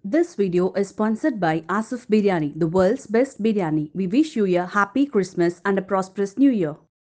This video is sponsored by Asif Biryani, the world's best biryani. We wish you a happy Christmas and a prosperous new year.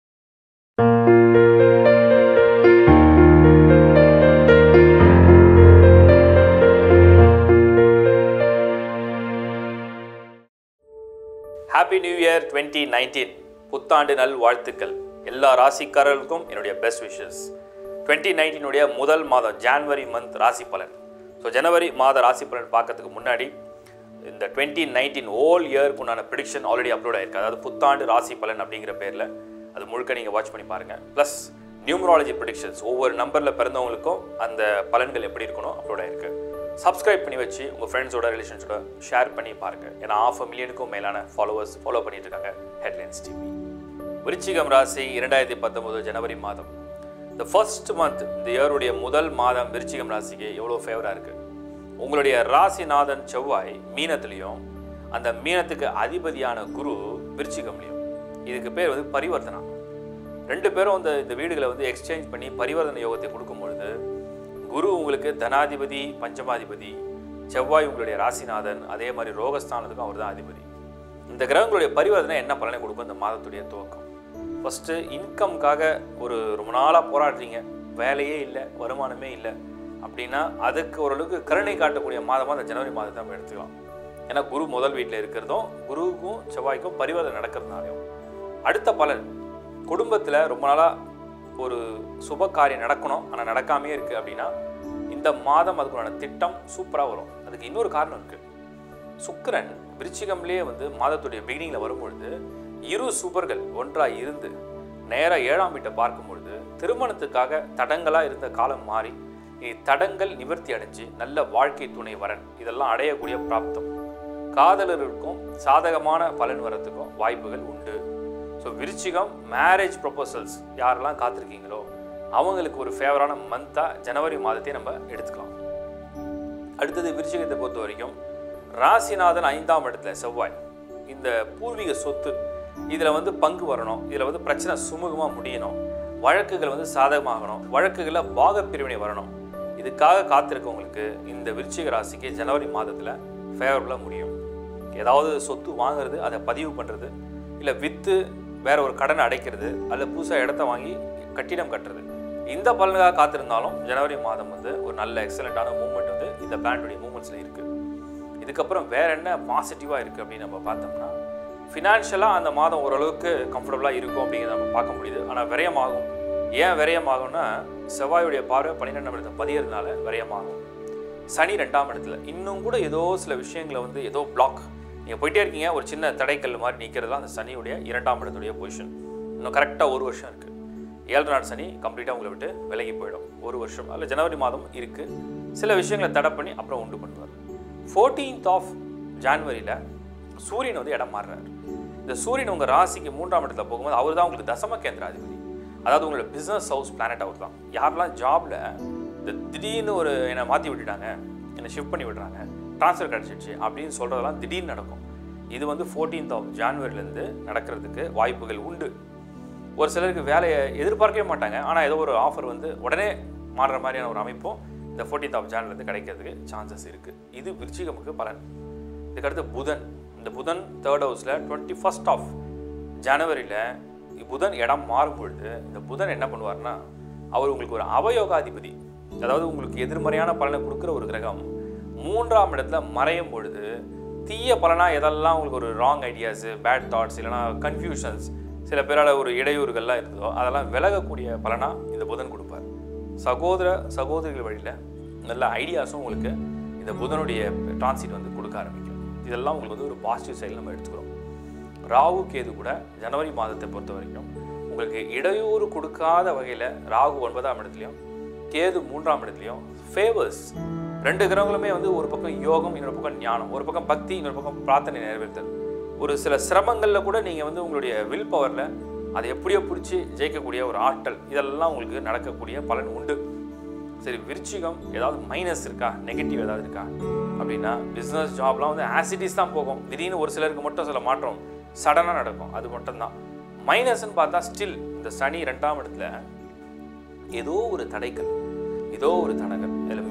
Happy new year twenty nineteen புத்தாண்டு நல் வாழ்த்துக்கள் எல்லா ராசிக்காரர்களுக்கும் என்னுடைய best wishes twenty நைன்டீனுடைய முதல் மாதம் January month ராசி பலன் ஸோ ஜனவரி மாத ராசி பலன் பார்க்கறதுக்கு முன்னாடி இந்த டுவெண்ட்டி நைன்டீன் ஓல் இயருக்கு உண்டான ப்ரிடிக்ஷன் ஆல்ரெடி அப்லோட் ஆயிருக்கு அதாவது புத்தாண்டு ராசி பலன் அப்படிங்கிற பேரில் அது முழுக்க நீங்கள் வாட்ச் பண்ணி பாருங்கள் ப்ளஸ் நியூமராலஜி ப்ரிடிக்ஷன்ஸ் ஒவ்வொரு நம்பரில் பிறந்தவங்களுக்கும் அந்த பலன்கள் எப்படி இருக்கணும் அப்லோட் ஆயிருக்கு சப்ஸ்கிரைப் பண்ணி வச்சு உங்கள் ஃப்ரெண்ட்ஸோட ரிலேஷன்ஸோட ஷேர் பண்ணி பாருங்கள் ஏன்னா ஆஃப் மில்லியனுக்கும் மேலான ஃபாலோவர்ஸ் ஃபாலோ பண்ணிட்டு இருக்காங்க ஹெட்லைன்ஸ் டிவி விருச்சிகம் ராசி இரண்டாயிரத்தி பத்தொம்போது ஜனவரி மாதம் இந்த ஃபர்ஸ்ட் மந்த் இந்த இயருடைய முதல் மாதம் விருச்சிகம் ராசிக்கு எவ்வளோ ஃபேவராக இருக்குது உங்களுடைய ராசிநாதன் செவ்வாய் மீனத்துலேயும் அந்த மீனத்துக்கு அதிபதியான குரு விருச்சிகம்லையும் இதுக்கு பேர் வந்து பரிவர்த்தனா ரெண்டு பேரும் இந்த இந்த வீடுகளை வந்து எக்ஸ்சேஞ்ச் பண்ணி பரிவர்த்தனை யோகத்தை கொடுக்கும் பொழுது குரு உங்களுக்கு தனாதிபதி பஞ்சமாதிபதி செவ்வாய் உங்களுடைய ராசிநாதன் அதே மாதிரி ரோகஸ்தானத்துக்கும் அவர் தான் அதிபதி இந்த கிரகங்களுடைய பரிவர்த்தனை என்ன பலனை கொடுக்கும் இந்த மாதத்துடைய துவக்கம் ஃபஸ்ட்டு இன்கம்காக ஒரு ரொம்ப நாளாக போராடுறீங்க வேலையே இல்லை வருமானமே இல்லை அப்படின்னா அதுக்கு ஓரளவுக்கு கருணை காட்டக்கூடிய மாதமாக அந்த ஜனவரி மாதத்தை நம்ம எடுத்துக்கலாம் ஏன்னா குரு முதல் வீட்டில் இருக்கிறதும் குருவுக்கும் செவ்வாய்க்கும் பரிவர்த்தனை நடக்கிறதுனாலையும் அடுத்த பலன் குடும்பத்தில் ரொம்ப நாளாக ஒரு சுப காரியம் நடக்கணும் ஆனால் நடக்காமே இருக்குது அப்படின்னா இந்த மாதம் அதுக்குண்டான திட்டம் சூப்பராக வரும் அதுக்கு இன்னொரு காரணம் இருக்குது சுக்கிரன் விருச்சிகம்லேயே வந்து மாதத்துடைய பிகினிங்கில் வரும்பொழுது இரு சுபர்கள் ஒன்றாக இருந்து நேராக ஏழாம் வீட்டை பார்க்கும் பொழுது திருமணத்துக்காக தடங்களாக இருந்த காலம் மாறி இனி தடங்கள் நிவர்த்தி அடைஞ்சு நல்ல வாழ்க்கை துணை வரன் இதெல்லாம் அடையக்கூடிய பிராப்தம் காதலருக்கும் சாதகமான பலன் வரத்துக்கும் வாய்ப்புகள் உண்டு ஸோ விருச்சிகம் மேரேஜ் ப்ரொபோசல்ஸ் யாரெல்லாம் காத்திருக்கீங்களோ அவங்களுக்கு ஒரு ஃபேவரான மந்தாக ஜனவரி மாதத்தை நம்ம எடுத்துக்கலாம் அடுத்தது விருச்சிகத்தை பொறுத்த வரைக்கும் ராசிநாதன் ஐந்தாம் இடத்துல செவ்வாய் இந்த பூர்வீக சொத்து இதில் வந்து பங்கு வரணும் இதில் வந்து பிரச்சனை சுமூகமாக முடியணும் வழக்குகள் வந்து சாதகமாகணும் வழக்குகளில் பாக பிரிவினை வரணும் இதுக்காக காத்திருக்கவங்களுக்கு இந்த விருச்சிக ராசிக்கு ஜனவரி மாதத்தில் ஃபேவரபுளாக முடியும் ஏதாவது சொத்து வாங்குறது அதை பதிவு பண்ணுறது இல்லை விற்று வேற ஒரு கடனை அடைக்கிறது அல்லது புதுசாக இடத்த வாங்கி கட்டிடம் கட்டுறது இந்த பலனுக்காக காத்திருந்தாலும் ஜனவரி மாதம் வந்து ஒரு நல்ல எக்ஸலண்ட்டான மூமெண்ட் வந்து இந்த பிளானுடைய மூமெண்ட்ஸில் இருக்குது இதுக்கப்புறம் வேற என்ன பாசிட்டிவாக இருக்குது அப்படின்னு நம்ம பார்த்தோம்னா ஃபினான்ஷியலாக அந்த மாதம் ஓரளவுக்கு கம்ஃபர்டபுளாக இருக்கும் அப்படிங்கிறத நம்ம பார்க்க முடியுது ஆனால் விரயமாகும் ஏன் விரயமாகும்னா செவ்வாயுடைய பார்வை பன்னிரெண்டாம் இடத்துல பதியறதுனால விரயமாகும் சனி ரெண்டாம் இடத்துல இன்னும் கூட ஏதோ சில விஷயங்களை வந்து ஏதோ பிளாக் நீங்கள் போயிட்டே இருக்கீங்க ஒரு சின்ன தடைக்கல் மாதிரி நிற்கிறது அந்த சனியுடைய இரண்டாம் இடத்துடைய பொசிஷன் இன்னும் கரெக்டாக ஒரு வருஷம் இருக்குது ஏழு நாள் சனி கம்ப்ளீட்டாக உங்களை விட்டு விலகி போயிடும் ஒரு வருஷம் அதில் ஜனவரி மாதம் இருக்குது சில விஷயங்களை தடை பண்ணி அப்புறம் உண்டு பண்ணுவார் ஃபோர்டீன்த் ஆஃப் ஜான்வரியில் சூரியன் வந்து இடம் மாறுறாரு இந்த சூரியன் உங்கள் ராசிக்கு மூன்றாம் இடத்துல போகும்போது அவர் தான் உங்களுக்கு தசம கேந்திர அதிபதி அதாவது உங்களோட பிஸ்னஸ் ஹவுஸ் பிளானட் அவர் தான் யாரெல்லாம் ஜாபில் இந்த திடீர்னு ஒரு என்னை மாற்றி விட்டுட்டாங்க என்னை ஷிஃப்ட் பண்ணி விடுறாங்க ட்ரான்ஸ்ஃபர் கிடச்சிடுச்சு அப்படின்னு சொல்கிறதெல்லாம் திடீர்னு நடக்கும் இது வந்து ஃபோர்டீன்த் ஆஃப் ஜான்வரிலேருந்து நடக்கிறதுக்கு வாய்ப்புகள் உண்டு ஒரு சிலருக்கு வேலையை எதிர்பார்க்கவே மாட்டாங்க ஆனால் ஏதோ ஒரு ஆஃபர் வந்து உடனே மாறுற மாதிரியான ஒரு அமைப்பும் இந்த ஃபோர்டீன்த் ஆஃப் ஜான்லேருந்து கிடைக்கிறதுக்கு சான்சஸ் இருக்குது இது விருச்சிகமுக்கு பலன் இதுக்கடுத்து புதன் இந்த புதன் தேர்ட் ஹவுஸில் டுவெண்ட்டி ஃபஸ்ட் ஆஃப் ஜனவரியில் புதன் இடம் மாறும் பொழுது இந்த புதன் என்ன பண்ணுவார்னா அவர் உங்களுக்கு ஒரு அவயோகாதிபதி அதாவது உங்களுக்கு எதிர்மறையான பலனை கொடுக்குற ஒரு கிரகம் மூன்றாம் இடத்துல மறையும் பொழுது தீய பலனாக எதெல்லாம் உங்களுக்கு ஒரு ராங் ஐடியாஸு பேட் தாட்ஸ் இல்லைனா கன்ஃபியூஷன்ஸ் சில பேரால் ஒரு இடையூறுகள்லாம் இருந்ததோ அதெல்லாம் விலகக்கூடிய பலனாக இந்த புதன் கொடுப்பார் சகோதர சகோதரிகள் வழியில் நல்ல ஐடியாஸும் உங்களுக்கு இந்த புதனுடைய டிரான்சிட் வந்து கொடுக்க ஆரம்பிக்கும் இதெல்லாம் உங்களுக்கு வந்து ஒரு பாசிட்டிவ் சைடில் நம்ம எடுத்துக்கிறோம் ராகு கேது கூட ஜனவரி மாதத்தை பொறுத்த வரைக்கும் உங்களுக்கு இடையூறு கொடுக்காத வகையில் ராகு ஒன்பதாம் இடத்துலையும் கேது மூன்றாம் இடத்துலையும் ஃபேவர்ஸ் ரெண்டு கிரகங்களுமே வந்து ஒரு பக்கம் யோகம் இன்னொரு பக்கம் ஞானம் ஒரு பக்கம் பக்தி இன்னொரு பக்கம் பிரார்த்தனை நிறைவேறுதல் ஒரு சில சிரமங்களில் கூட நீங்கள் வந்து உங்களுடைய வில் பவரில் அதை எப்படியோ பிடிச்சி ஜெயிக்கக்கூடிய ஒரு ஆற்றல் இதெல்லாம் உங்களுக்கு நடக்கக்கூடிய பலன் உண்டு சரி விருச்சிகம் ஏதாவது மைனஸ் இருக்கா நெகட்டிவ் ஏதாவது இருக்கா அப்படின்னா பிஸ்னஸ் ஜாப்லாம் வந்து ஆசிட்டிஸ் தான் போகும் திடீர்னு ஒரு சிலருக்கு மட்டும் சில மாற்றம் சடனாக நடக்கும் அது மட்டும்தான் மைனஸ்ன்னு பார்த்தா ஸ்டில் இந்த சனி ரெண்டாம் இடத்துல ஏதோ ஒரு தடைக்கல் ஏதோ ஒரு தடங்கள் இதில்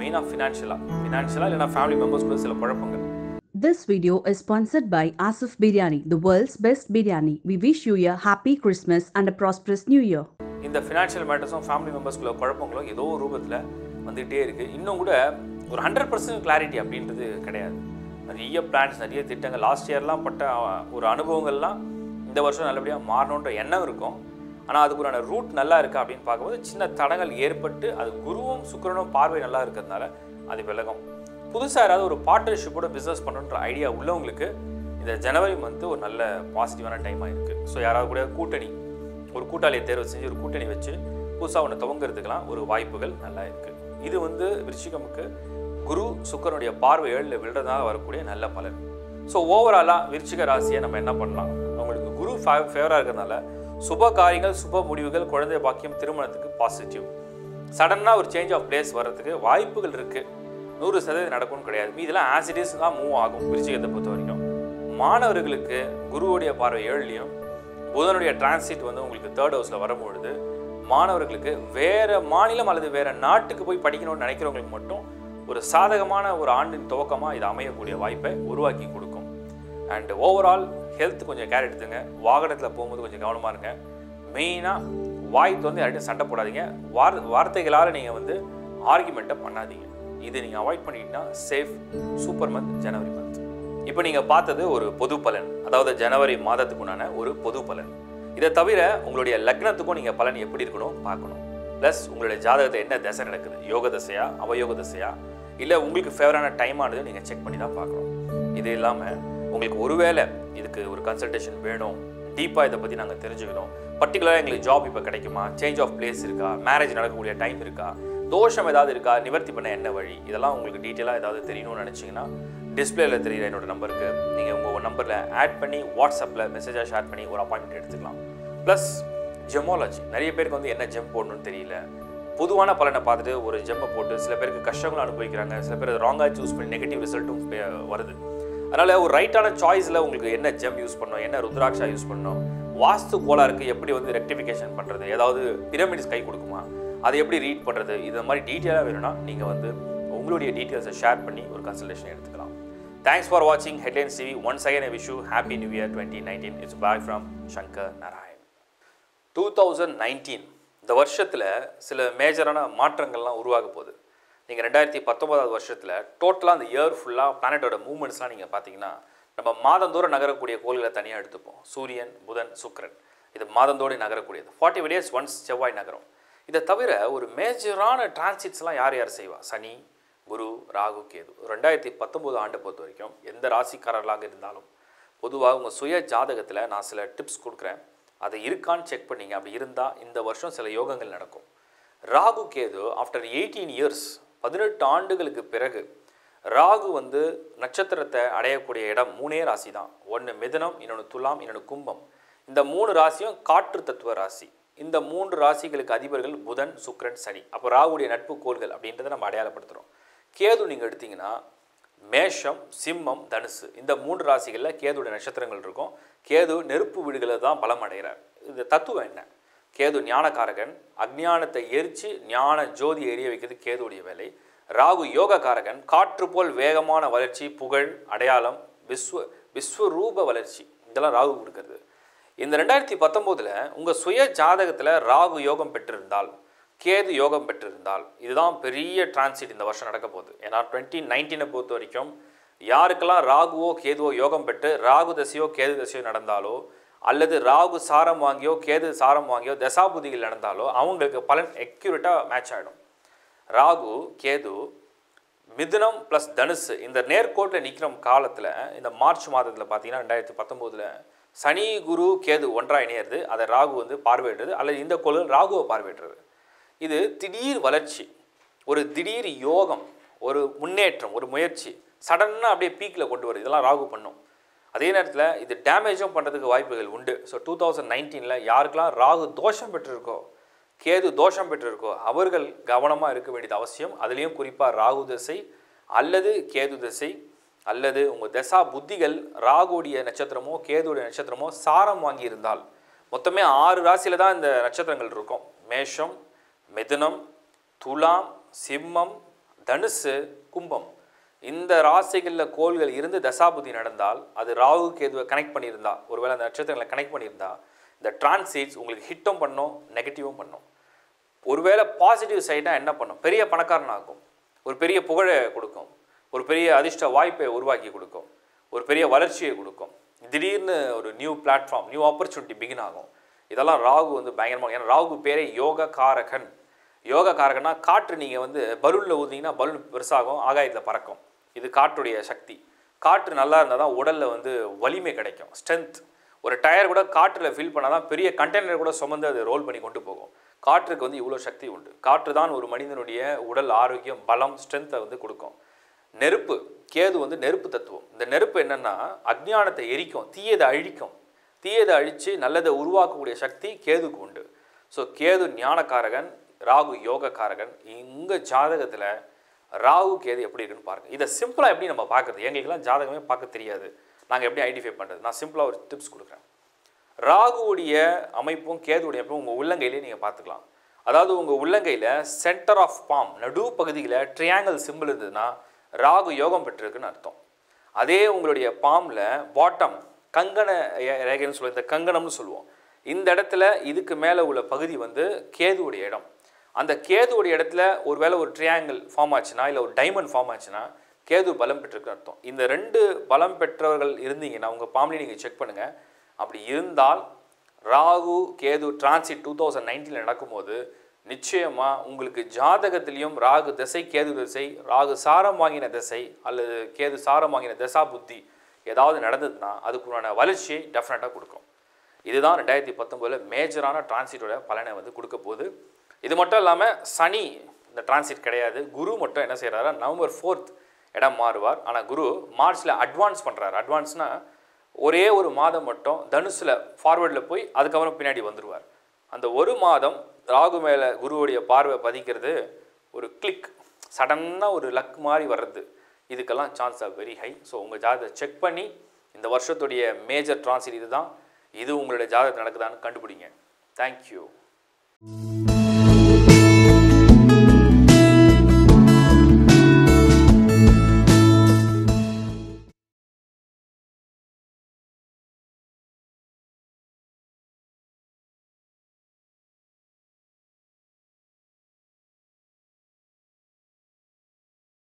மெயினாக ஃபினான்ஷியலாக ஃபினான்ஷியலாக இல்லைனா ஃபேமிலி மெம்பர்ஸ்குள்ள சில குழப்பங்கள் This video is sponsored by Asif Biryani, the world's best biryani. We wish you a happy Christmas and a prosperous new year. இந்த ஃபினான்ஷியல் மேட்டர்ஸும் ஃபேமிலி மெம்பர்ஸ்குள்ள குழப்பங்களும் ஏதோ ஒரு ரூபத்தில் வந்துகிட்டே இருக்குது இன்னும் கூட ஒரு ஹண்ட்ரட் பர்சன்ட் கிளாரிட்டி அப்படின்றது கிடையாது நிறைய பிளான்ஸ் நிறைய திட்டங்கள் லாஸ்ட் இயர்லாம் பட்ட அஹ், ஒரு அனுபவங்கள்லாம் இந்த வருஷம் நல்லபடியாக மாறணுன்ற எண்ணம் இருக்கும் ஆனால் அதுக்குறான ரூட் நல்லா இருக்கா அப்படின்னு பார்க்கும்போது சின்ன தடங்கள் ஏற்பட்டு அது குருவும் சுக்கிரனும் பார்வை நல்லா இருக்கிறதுனால அது விலகும் புதுசாக யாராவது ஒரு பார்ட்னர்ஷிப்போட பிஸ்னஸ் பண்ணணுன்ற ஐடியா உள்ளவங்களுக்கு இந்த ஜனவரி மந்த்து ஒரு நல்ல பாசிட்டிவான டைமாக இருக்குது ஸோ யாராவது கூட கூட்டணி ஒரு கூட்டாளியை தேர்வு செஞ்சு ஒரு கூட்டணி வச்சு புதுசாக ஒன்று துவங்குறதுக்கெல்லாம் ஒரு வாய்ப்புகள் நல்லா இருக்குது இது வந்து விருச்சிகமுக்கு குரு சுக்கரனுடைய பார்வை ஏழில் விழுறதுனால வரக்கூடிய நல்ல பலன் ஸோ ஓவராலாக விருச்சிக ராசியை நம்ம என்ன பண்ணலாம் அவங்களுக்கு குரு ஃபேவராக இருக்கிறதுனால சுப காரியங்கள் சுப முடிவுகள் குழந்தை பாக்கியம் திருமணத்துக்கு பாசிட்டிவ் சடனாக ஒரு சேஞ்ச் ஆஃப் பிளேஸ் வர்றதுக்கு வாய்ப்புகள் இருக்குது நூறு சதவீதம் நடக்கும்னு கிடையாது மீதெல்லாம் ஆசிடிஸ் தான் மூவ் ஆகும் விருச்சிகத்தை பொறுத்த வரைக்கும் மாணவர்களுக்கு குருவுடைய பார்வை ஏழுலையும் புதனுடைய டிரான்சிட் வந்து உங்களுக்கு தேர்ட் ஹவுஸில் வரும்பொழுது மாணவர்களுக்கு வேற மாநிலம் அல்லது வேற நாட்டுக்கு போய் படிக்கணும்னு நினைக்கிறவங்களுக்கு மட்டும் ஒரு சாதகமான ஒரு ஆண்டின் துவக்கமாக இது அமையக்கூடிய வாய்ப்பை உருவாக்கி கொடுக்கும் அண்ட் ஓவரால் ஹெல்த் கொஞ்சம் கேர் எடுத்துங்க வாகனத்தில் போகும்போது கொஞ்சம் கவனமாக இருங்க மெயினாக வாய் வந்து யார்கிட்டையும் சண்டை போடாதீங்க வார் வார்த்தைகளால் நீங்கள் வந்து ஆர்குமெண்ட்டை பண்ணாதீங்க இது நீங்கள் அவாய்ட் பண்ணிட்டீங்கன்னா சேஃப் சூப்பர் மந்த் ஜனவரி மந்த் இப்போ நீங்கள் பார்த்தது ஒரு பொது பலன் அதாவது ஜனவரி மாதத்துக்குண்டான ஒரு பொது பலன் இதை தவிர உங்களுடைய லக்னத்துக்கும் நீங்கள் பலன் எப்படி இருக்கணும் பார்க்கணும் ப்ளஸ் உங்களுடைய ஜாதகத்தை என்ன தசை நடக்குது யோக தசையா அவயோக தசையா இல்லை உங்களுக்கு ஃபேவரான டைம் ஆனது நீங்கள் செக் பண்ணி தான் பார்க்கணும் இது இல்லாமல் உங்களுக்கு ஒருவேளை இதுக்கு ஒரு கன்சல்டேஷன் வேணும் டீப்பாக இதை பற்றி நாங்கள் தெரிஞ்சுக்கணும் பர்டிகுலராக எங்களுக்கு ஜாப் இப்போ கிடைக்குமா சேஞ்ச் ஆஃப் பிளேஸ் இருக்கா மேரேஜ் நடக்கக்கூடிய டைம் இருக்கா தோஷம் ஏதாவது இருக்கா நிவர்த்தி பண்ண என்ன வழி இதெல்லாம் உங்களுக்கு டீட்டெயிலாக ஏதாவது தெரியணும்னு நினச்சிங்கன்னா டிஸ்பிளேல தெரியுற என்னோட நம்பருக்கு நீங்கள் உங்கள் நம்பரில் ஆட் பண்ணி வாட்ஸ்அப்பில் மெசேஜாக ஷேர் பண்ணி ஒரு அப்பாயின்மெண்ட் எடுத்துக்கலாம் ப்ளஸ் ஜெமாலஜி நிறைய பேருக்கு வந்து என்ன ஜெம் போடணும்னு தெரியல பொதுவான பலனை பார்த்துட்டு ஒரு ஜெம்மை போட்டு சில பேருக்கு கஷ்டங்களும் அனுபவிக்கிறாங்க சில பேர் ராங்காக சூஸ் பண்ணி நெகட்டிவ் ரிசல்ட்டும் வருது அதனால் ஒரு ரைட்டான சாய்ஸில் உங்களுக்கு என்ன ஜெம் யூஸ் பண்ணணும் என்ன ருத்ராட்சா யூஸ் பண்ணணும் வாஸ்து கோளாறுக்கு எப்படி வந்து ரெக்டிஃபிகேஷன் பண்ணுறது ஏதாவது பிரமிட்ஸ் கை கொடுக்குமா அதை எப்படி ரீட் பண்ணுறது இது மாதிரி டீட்டெயிலாக வேணும்னா நீங்கள் வந்து உங்களுடைய டீட்டெயில்ஸை ஷேர் பண்ணி ஒரு கன்சல்டேஷன் எடுத்துக்கலாம் தேங்க்ஸ் ஃபார் வாட்சிங் Headlines TV once again wish you happy new year twenty nineteen it's bye from Shankar Narayan two thousand nineteen இந்த வருஷத்தில் சில மேஜரான மாற்றங்கள்லாம் உருவாக போகுது நீங்கள் ரெண்டாயிரத்தி பத்தொன்பதாவது வருஷத்தில் டோட்டலாக அந்த இயர் ஃபுல்லாக பிளானட்டோட மூவ்மெண்ட்ஸ்லாம் நீங்கள் பார்த்தீங்கன்னா நம்ம மாதந்தோறும் நகரக்கூடிய கோள்களை தனியாக எடுத்துப்போம் சூரியன் புதன் சுக்கிரன் இது மாதந்தோடு நகரக்கூடியது ஃபார்ட்டி டேஸ் ஒன்ஸ் செவ்வாய் நகரம் இதை தவிர ஒரு மேஜரான டிரான்சிட்ஸ்லாம் யார் யார் செய்வா சனி குரு ராகு கேது ரெண்டாயிரத்தி பத்தொம்போது ஆண்டை பொறுத்த வரைக்கும் எந்த ராசிக்காரர்களாக இருந்தாலும் பொதுவாக உங்கள் சுய ஜாதகத்தில் நான் சில டிப்ஸ் கொடுக்குறேன் அது இருக்கான்னு செக் பண்ணீங்க அப்படி இருந்தால் இந்த வருஷம் சில யோகங்கள் நடக்கும் Rahu Ketu after eighteen years பதினெட்டு ஆண்டுகளுக்கு பிறகு ராகு வந்து நட்சத்திரத்தை அடையக்கூடிய இடம் மூணே ராசி தான் ஒன்று மிதனம் இன்னொன்று துலாம் இன்னொன்று கும்பம் இந்த மூணு ராசியும் காற்று தத்துவ ராசி இந்த மூன்று ராசிகளுக்கு அதிபர்கள் புதன் சுக்கிரன் சனி அப்போ ராகுடைய நட்பு கோள்கள் அப்படின்றத நம்ம அடையாளப்படுத்துகிறோம் கேது நீங்கள் எடுத்தீங்கன்னா மேஷம் சிம்மம் தனுசு இந்த மூன்று ராசிகளில் கேதுடைய நட்சத்திரங்கள் இருக்கும் கேது நெருப்பு வீடுகளில் தான் பலம் அடைகிறார் இது தத்துவம் என்ன கேது ஞானகாரகன் அஜ்ஞானத்தை எரித்து ஞான ஜோதி எரிய வைக்கிறது கேதுடைய வேலை ராகு யோககாரகன் காற்று போல் வேகமான வளர்ச்சி புகழ் அடையாளம் விஸ்வ விஸ்வரூப வளர்ச்சி இதெல்லாம் ராகு கொடுக்கறது இந்த ரெண்டாயிரத்தி பத்தொம்போதில் உங்கள் சுய ஜாதகத்தில் ராகு யோகம் பெற்றிருந்தால் கேது யோகம் பெற்றிருந்தால் இதுதான் பெரிய டிரான்சிட் இந்த வருஷம் நடக்க போகுது ஏன்னா டுவெண்ட்டி நைன்டீனை பொறுத்த வரைக்கும் யாருக்கெல்லாம் ராகுவோ கேதுவோ யோகம் பெற்று ராகு தசையோ கேது தசையோ நடந்தாலோ அல்லது ராகு சாரம் வாங்கியோ கேது சாரம் வாங்கியோ தசாபுதிகள் நடந்தாலோ அவங்களுக்கு பலன் எக்யூரேட்டாக மேட்ச் ஆகிடும் ராகு கேது மிதுனம் ப்ளஸ் தனுசு இந்த நேர்கோட்டில் நிற்கிற காலத்தில் இந்த மார்ச் மாதத்தில் பார்த்தீங்கன்னா ரெண்டாயிரத்தி பத்தொம்போதில் சனி குரு கேது ஒன்றாக இணையிறது அதை ராகு வந்து பார்வையிடுறது அல்லது இந்த கோள்கள் ராகுவை பார்வையிடுறது இது திடீர் வளர்ச்சி ஒரு திடீர் யோகம் ஒரு முன்னேற்றம் ஒரு முயற்சி சடனாக அப்படியே பீக்கில் கொண்டு வருது இதெல்லாம் ராகு பண்ணும் அதே நேரத்தில் இது டேமேஜும் பண்ணுறதுக்கு வாய்ப்புகள் உண்டு ஸோ டூ தௌசண்ட் நைன்டீனில் யாருக்கெல்லாம் ராகு தோஷம் பெற்றிருக்கோ கேது தோஷம் பெற்றிருக்கோ அவர்கள் கவனமாக இருக்க வேண்டியது அவசியம் அதுலேயும் குறிப்பாக ராகு திசை அல்லது கேது திசை அல்லது உங்கள் தசா புத்திகள் ராகுடைய நட்சத்திரமோ கேதுடைய நட்சத்திரமோ சாரம் வாங்கியிருந்தால் மொத்தமே ஆறு ராசியில் தான் இந்த நட்சத்திரங்கள் இருக்கும் மேஷம் மிதுனம் துலாம் சிம்மம் தனுசு கும்பம் இந்த ராசிகளில் கோள்கள் இருந்து தசாபுதி நடந்தால் அது ராகு கேதுவை கனெக்ட் பண்ணியிருந்தா ஒருவேளை அந்த நட்சத்திரங்களை கனெக்ட் பண்ணியிருந்தா இந்த டிரான்சிட்ஸ் உங்களுக்கு ஹிட்டும் பண்ணும் நெகட்டிவும் பண்ணும் ஒருவேளை பாசிட்டிவ் சைடாக என்ன பண்ணும் பெரிய பணக்காரன் ஆகும் ஒரு பெரிய புகழை கொடுக்கும் ஒரு பெரிய அதிர்ஷ்ட வாய்ப்பை உருவாக்கி கொடுக்கும் ஒரு பெரிய வளர்ச்சியை கொடுக்கும் திடீர்னு ஒரு new platform new opportunity begin ஆகும் இதெல்லாம் ராகு வந்து பயங்கரமாக ஏன்னா ராகு பேரே யோக காரகன் யோக காரகன்னா காற்று நீங்கள் வந்து பலூனில் ஊதிங்கன்னா பலூன் பெருசாகும் ஆகாயத்தில் பறக்கும் இது காற்றுடைய சக்தி காற்று நல்லா இருந்தால் தான் உடலில் வந்து வலிமை கிடைக்கும் ஸ்ட்ரென்த் ஒரு டயர் கூட காற்றில் ஃபில் பண்ணால் தான் பெரிய கண்டெய்னர் கூட சுமந்து அது ரோல் பண்ணி கொண்டு போகும் காற்றுக்கு வந்து இவ்வளோ சக்தி உண்டு காற்று தான் ஒரு மனிதனுடைய உடல் ஆரோக்கியம் பலம் ஸ்ட்ரென்த்தை வந்து கொடுக்கும் நெருப்பு கேது வந்து நெருப்பு தத்துவம் இந்த நெருப்பு என்னன்னா அஜ்ஞானத்தை எரிக்கும் தீயதை அழிக்கும் தீயதை அழித்து நல்லதை உருவாக்கக்கூடிய சக்தி கேதுக்கு உண்டு ஸோ கேது ஞானக்காரகன் ராகு யோகக்காரகன் உங்கள் ஜாதகத்தில் ராகு கேது எப்படி இருக்குன்னு பாருங்க இதை சிம்பிளாக எப்படி நம்ம பார்க்குறது எங்களுக்கெல்லாம் ஜாதகமே பார்க்க தெரியாது நாங்கள் எப்படி ஐடென்டிஃபை பண்ணுறது நான் சிம்பிளாக ஒரு டிப்ஸ் கொடுக்குறேன் ராகுவுடைய அமைப்பும் கேதுவுடைய அமைப்பும் உங்கள் உள்ளங்கையிலே நீங்கள் பார்த்துக்கலாம் அதாவது உங்கள் உள்ளங்கையில் சென்டர் ஆஃப் பாம் நடு பகுதியில் ட்ரையாங்கிள் சிம்பிள் இருந்ததுன்னா ராகு யோகம் பெற்றிருக்குன்னு அர்த்தம் அதே உங்களுடைய பாம்பில் பாட்டம் கங்கண ரே- ரேகைன்னு சொல்லுவோம் இந்த கங்கணம்னு சொல்லுவோம் இந்த இடத்துல இதுக்கு மேலே உள்ள பகுதி வந்து கேதுவுடைய இடம் அந்த கேதுவுடைய இடத்துல ஒருவேளை ஒரு ட்ரையாங்கிள் ஃபார்ம் ஆச்சுன்னா இல்லை ஒரு டைமண்ட் ஃபார்ம் ஆச்சுன்னா கேது பலம் பெற்றிருக்குன்னு அர்த்தம் இந்த ரெண்டு பலம் பெற்றவர்கள் இருந்தீங்கன்னா உங்கள் பாம்பளையும் நீங்கள் செக் பண்ணுங்கள் அப்படி இருந்தால் Rahu Ketu transit two thousand நைன்டீனில் நடக்கும்போது நிச்சயமாக உங்களுக்கு ஜாதகத்திலையும் ராகு திசை கேது திசை ராகு சாரம் வாங்கின திசை அல்லது கேது சாரம் வாங்கின தசா புத்தி ஏதாவது நடந்ததுன்னா அதுக்குண்டான வளர்ச்சியை டெஃபினட்டாக கொடுக்கும் இதுதான் ரெண்டாயிரத்தி பத்தொம்போதில் மேஜரான டிரான்சிட்டோட பலனை வந்து கொடுக்க போகுது இது மட்டும் இல்லாமல் சனி இந்த டிரான்சிட் கிடையாது குரு மட்டும் என்ன செய்கிறாரா நவம்பர் ஃபோர்த் இடம் மாறுவார் ஆனால் குரு மார்ச்சில் அட்வான்ஸ் பண்ணுறாரு அட்வான்ஸ்னால் ஒரே ஒரு மாதம் மட்டும் தனுசில் ஃபார்வர்டில் போய் அதுக்கப்புறம் பின்னாடி வந்துடுவார் அந்த ஒரு மாதம் ராகு மேலே குருவுடைய பார்வை பதிக்கிறது ஒரு கிளிக் சடன்னாக ஒரு லக் மாதிரி வர்றது இதுக்கெல்லாம் chance are very high so உங்கள் ஜாதகத்தை செக் பண்ணி இந்த வருஷத்துடைய மேஜர் டிரான்சிட் இதுதான் இது உங்களுடைய ஜாதகத்தில் நடக்குதான்னு கண்டுபிடிங்க தேங்க்யூ